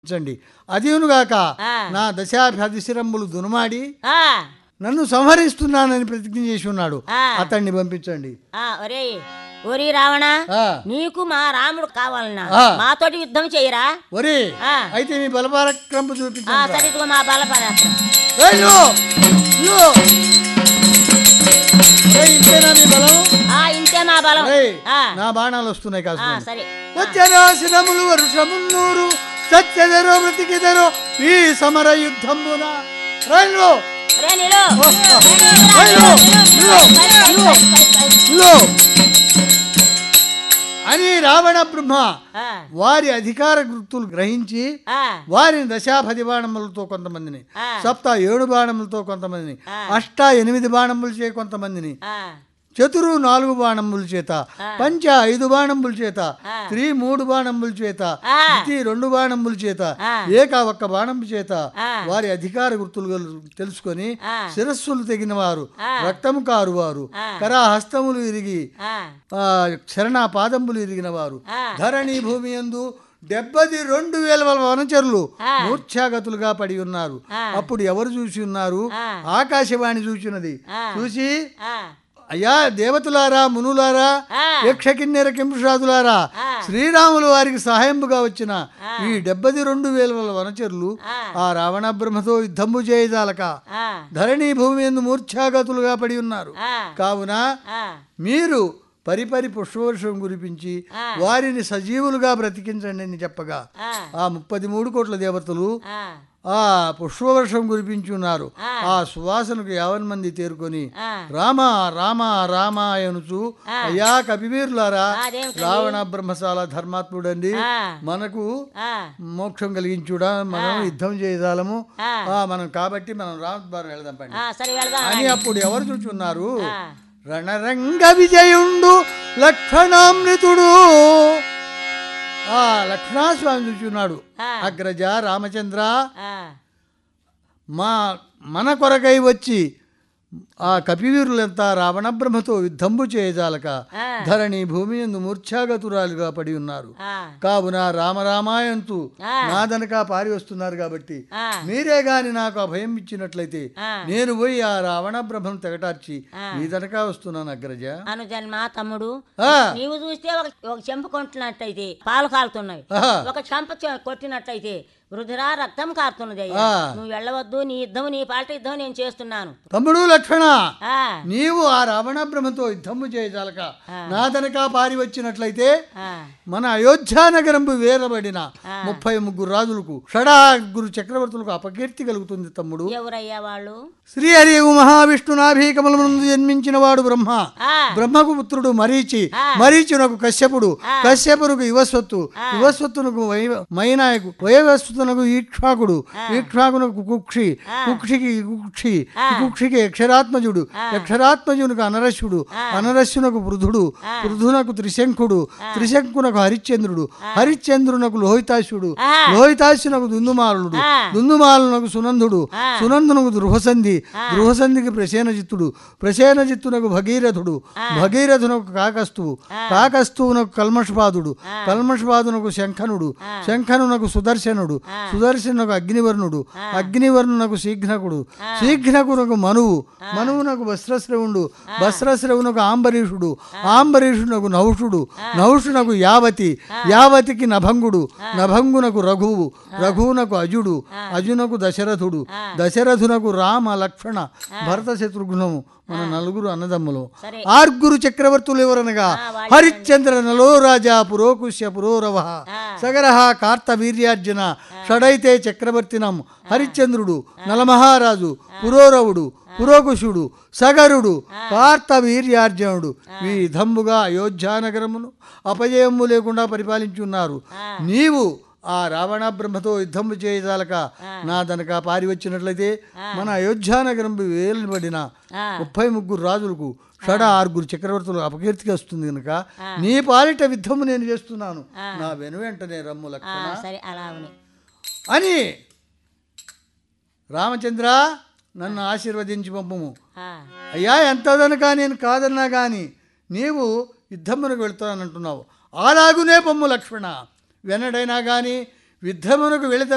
చండి అదియునుగాక ఆ. నా దశాభిశిరంబులు దునుమాడి ఆ నన్ను సంహరిస్తున్నానని ప్రతిజ్ఞ చేసి ఉన్నాడు ఆ. అతన్ని పంపించండి ఆ ఒరే ఒరి రావణ ఆ. నీకు మా రాముడు కావాలన్నా ఆ. మాతోటి యుద్ధం చేయరా ఒరే ఆ. అయితే మీ బలపరాక్రమ ఆ చూపించండి సరే ఇదిగో మా బల పరాక్రమం. వెళ్ళు! వెళ్ళు! ఏయ్, ఇంతేనా మీ బలం ఆ ఇంతే మా బలం ఏయ్, ఆ నా బాణాలు వస్తున్నాయి ఆ, కాస్త సరే వచ్చరాశిరములు వర్షమున్నూరు సత్యదరో బ్రతికిదరో ఈ సమర యుద్ధంబున రైలు రే నిలు వెళ్ళు! వెళ్ళు! వెళ్ళు! వెళ్ళు! అని రావణ బ్రహ్మ ఆ, వారి అధికార గుర్తులు గ్రహించి ఆ, వారిని దశాపది బాణములతో కొంతమందిని ఆ. సప్త ఏడు బాణములతో కొంతమందిని ఆ. అష్ట ఎనిమిది బాణములు చే కొంతమందిని ఆ, చతురు నాలుగు బాణముల చేత పంచ ఐదు బాణముల చేత ఆ. త్రి మూడు బాణముల చేత ఆ. ద్వితి రెండు బాణముల చేత ఆ. ఏక ఒక్క బాణము చేత ఆ. వారి అధికార గుర్తులు గల- తెలుసుకొని ఆ. శిరస్సులు తెగిన వారు ఆ. రక్తము కారువారు ఆ. కరా హస్తములు ఇరిగి ఆ, ఆ, శరణ పాదంబులు ఇరిగిన వారు ఆ. ధరణి భూమి యందు డెబ్బది రెండు వేల వనచరులు ఆ. మూర్ఛాగతులుగా పడి ఉన్నారు ఆ. అప్పుడు ఎవరు చూసి ఉన్నారు ఆ. ఆకాశవాణి చూచినది ఆ. చూసి ఆ, అయ్యా దేవతలారా మునులారా ఆ. యక్షకిన్నెర కింపుషాదులారా ఆ. శ్రీరాములు వారికి సహాయంగా వచ్చిన ఈ డెబ్బది రెండు వేల వనచరులు ఆ. ఆ రావణ బ్రహ్మతో యుద్ధంబు చేయజాలక ఆ, ధరణి భూమి ఎందు మూర్ఛాగతులుగా పడి ఉన్నారు ఆ, కావున ఆ, మీరు పరిపరి పుష్పవర్షం కురిపించి ఆ. వారిని సజీవులుగా బ్రతికించండి అని చెప్పగా ఆ, ఆ ముప్పది మూడు కోట్ల దేవతలు ఆ, ఆ పుష్పవర్షం కురిపించి ఉన్నారు ఆ. ఆ సువాసనకు యావన్ మంది తేరుకొని ఆ. రామ రామ రామ అనుచు ఆ. అయ్యా కపివీరులారా ఆ, అదేమిటండి? రావణ బ్రహ్మశాల ధర్మాత్ముడండి ఆ. మనకు ఆ, మోక్షం కలిగించుడా మనం యుద్ధం చేయదాలము ఆ. ఆ, మనం కాబట్టి మనం రామద్వారం వెళదాం పండి ఆ, సరే వెళదాం అని అప్పుడు ఎవరు చూచున్నారు ఆ. రణరంగ విజయుండు లక్ష్మణామృతుడు ఆ లక్ష్మణస్వామి చూచున్నాడు ఆ. అగ్రజ రామచంద్ర ఆ, మా మన కొరకై వచ్చి ఆ కపివీరులంతా రావణ బ్రహ్మతో యుద్ధంబు చేయజాలక ఆ. ధరణి భూమి ఎందు మూర్ఛాగతురాలుగా పడి ఉన్నారు ఆ, కావున రామరామాయంతు ఆ. నాదనక పారి వస్తున్నారు కాబట్టి ఆ, మీరే గాని నాకు అభయం ఇచ్చినట్లయితే ఆ. నేను పోయి ఆ రావణ బ్రహ్మను తెగటార్చి ఆ. మీ దనక వస్తున్నాను అగ్రజ అనుజన్మ తమ్ముడు ఆ, నీవు చూస్తే ఒక ఒక చెంప కొట్టినట్టయితే పాలు కాలుతున్నాయి ఆహా. ఒక చెంప చె- కొట్టినట్టయితే వృధురా రక్తం కారుతున్నది అయ్యా ఆ. నువ్వు వెళ్ళవద్దు నీ యుద్ధం నీ పాట యుద్ధం నేను చేస్తున్నాను తమ్ముడు లక్ష్మణ ఆ, నీవు ఆ రావణ బ్రహ్మతో యుద్ధము చేయజాలక ఆ. నా దనక పారి వచ్చినట్లయితే ఆ, మన అయోధ్యానగరంబు వేరబడిన ముప్పై ముగ్గురు రాజులకు షడాగురు చక్రవర్తులకు అపకీర్తి కలుగుతుంది తమ్ముడు ఎవరయ్యా వాళ్ళు శ్రీహరి మహావిష్ణు నాభీకమలమునందు జన్మించిన వాడు బ్రహ్మ ఆ, బ్రహ్మకు పుత్రుడు మరీచి ఆ. మరీచునకు కశ్యపుడు కశ్యపునకు యువస్వత్తు యువస్వత్తునకు వై- మైనాయకు వయవస్వతునకు ఈక్ష్వాకుడు ఈక్ష్వాకునకు కుక్షి కుక్షికి కుక్షి కుక్షికి అక్షరాత్మజుడు అక్షరాత్మజునకు అనరస్యుడు అనరస్యునకు పృథుడు పృథునకు త్రిశంకుడు త్రిశంకునకు హరిశ్చంద్రుడు హరిశ్చంద్రునకు లోహితాశుడు లోహితాశునకు దుందుమాలుడు ఆ. దుందుమాలునకు సునందుడు సునందునకు దృహసంధి దృహసంధికి ప్రసేనజిత్తుడు ప్రసేనజిత్తునకు భగీరథుడు భగీరథునకు కాకస్తువు కాకస్తువునకు కల్మషపాదుడు కల్మషపాదునకు శంఖనుడు శంఖనునకు సుదర్శనుడు సుదర్శనునకు అగ్నివర్ణుడు అగ్నివర్ణునకు శీఘ్నకుడు శీఘ్నకునకు మనువు మనువునకు వస్త్రశ్రవుడు వస్త్రశ్రవునకు ఆంబరీషుడు ఆంబరీషునకు నౌషుడు నౌషునకు యావతి యావతికి నభంగుడు నభంగునకు రఘువు రఘువునకు అజుడు అజునకు దశరథుడు దశరథునకు రామ లక్ష్మణ భరత శత్రుఘ్నము మన నలుగురు అన్నదమ్ములు సరే. ఆర్గురు చక్రవర్తులు ఎవరనగా హరిశ్చంద్ర నలో రాజా పురోకుశ్య పురోరవ సగరహ కార్త వీర్యార్జున షడైతే చక్రవర్తినం హరిశ్చంద్రుడు నలమహారాజు పురోరవుడు పురోకుశుడు సగరుడు కార్త వీర్యార్జునుడు ఈ విధంబుగా అయోధ్యానగరమును అపజయము లేకుండా పరిపాలించున్నారు నీవు ఆ రావణ బ్రహ్మతో యుద్ధము చేయజాలక నా దనక పారి వచ్చినట్లయితే మన అయోధ్యానగరం వేలుబడిన ఆ. ముప్పై ముగ్గురు రాజులకు షడ ఆరుగురు చక్రవర్తులు అపకీర్తికి వస్తుంది కనుక నీ పాలిట యుద్ధము నేను చేస్తున్నాను నా వెను వెంటనే రమ్ము ఆ, లక్ష్మణ సరే అలా అవుని అని రామచంద్ర నన్ను ఆశీర్వదించి పంపము ఆ, అయ్యా ఎంతదనక నేను కాదన్నా కానీ నీవు యుద్ధమునకు వెళ్తానంటున్నావు అలాగునే పొమ్ము లక్ష్మణ వెనడైనా కానీ యుద్ధమునకు వెళితే